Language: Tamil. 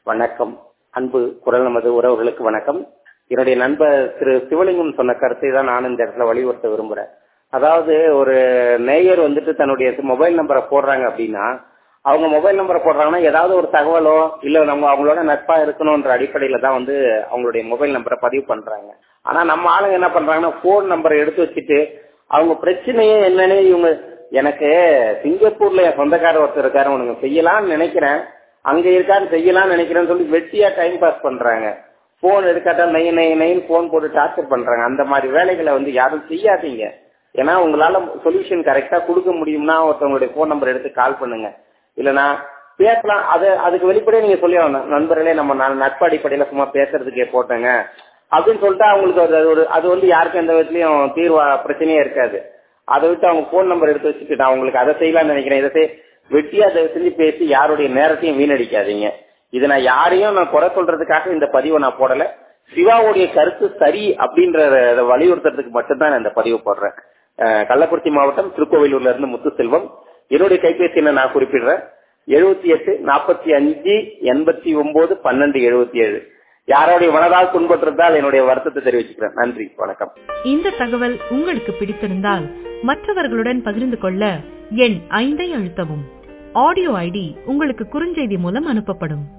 வணக்கம் அன்பு குரல் நமது உறவுகளுக்கு வணக்கம் என்னுடைய நண்பர் திரு சிவலிங்கம் சொன்ன கருத்தை தான் நான் இந்த இடத்துல வலியுறுத்த விரும்புறேன் அதாவது ஒரு நேயர் வந்துட்டு தன்னுடைய மொபைல் நம்பரை போடுறாங்க அப்படின்னா அவங்க மொபைல் நம்பரை போடுறாங்கன்னா ஏதாவது ஒரு தகவலோ இல்ல நம்ம அவங்களோட நட்பா இருக்கணும்ன்ற அடிப்படையில தான் வந்து அவங்களுடைய மொபைல் நம்பரை பதிவு பண்றாங்க ஆனா நம்ம ஆளுங்க என்ன பண்றாங்கன்னா போன் நம்பரை எடுத்து வச்சுட்டு அவங்க பிரச்சனையே என்னன்னு இவங்க எனக்கு சிங்கப்பூர்ல என் சொந்தக்கார ஒருத்தர் இருக்காரு உனக்கு செய்யலாம்னு நினைக்கிறேன் அங்க இருக்கான்னு செய்யலாம்னு நினைக்கிறேன்னு சொல்லி வெட்டியா டைம் பாஸ் பண்றாங்க போன் எடுக்காட்டா நெய் நெய் நெய்னு போன் போட்டு டார்ச்சர் பண்றாங்க அந்த மாதிரி வேலைகளை வந்து யாரும் செய்யாதீங்க ஏன்னா உங்களால சொல்யூஷன் கரெக்டா கொடுக்க முடியும்னா ஒருத்தவங்களுடைய போன் நம்பர் எடுத்து கால் பண்ணுங்க இல்லனா பேசலாம் அது அதுக்கு வெளிப்படையே நீங்க சொல்லி நண்பர்களே நம்ம நட்பு அடிப்படையில சும்மா பேசுறதுக்கே போட்டேங்க அப்படின்னு சொல்லிட்டு அவங்களுக்கு அது ஒரு அது வந்து யாருக்கும் எந்த விதத்துலயும் தீர்வா பிரச்சனையே இருக்காது அதை விட்டு அவங்க போன் நம்பர் எடுத்து வச்சுட்டு நான் உங்களுக்கு அதை செய்யலாம்னு நினைக்கிறேன் இதை வெட்டியா அதை செஞ்சு பேசி யாருடைய நேரத்தையும் வீணடிக்காதீங்க இதை நான் யாரையும் நான் குறை சொல்றதுக்காக இந்த பதிவை நான் போடல சிவாவுடைய கருத்து சரி அப்படின்ற வலியுறுத்துறதுக்கு மட்டும்தான் நான் இந்த பதிவு போடுறேன் கள்ளக்குறிச்சி மாவட்டம் திருக்கோவிலூர்ல இருந்து முத்துசெல்வம் என்னுடைய கைபேசி என்ன நான் குறிப்பிடுறேன் எழுபத்தி எட்டு நாற்பத்தி அஞ்சு எண்பத்தி ஒன்பது பன்னெண்டு எழுபத்தி ஏழு யாரோடைய மனதால் துன்பற்றதால் என்னுடைய வருத்தத்தை தெரிவிச்சுக்கிறேன் நன்றி வணக்கம் இந்த தகவல் உங்களுக்கு பிடித்திருந்தால் மற்றவர்களுடன் பகிர்ந்து கொள்ள எண் ஐந்தை அழுத்தவும் ஆடியோ ஐடி உங்களுக்கு குறுஞ்செய்தி மூலம் அனுப்பப்படும்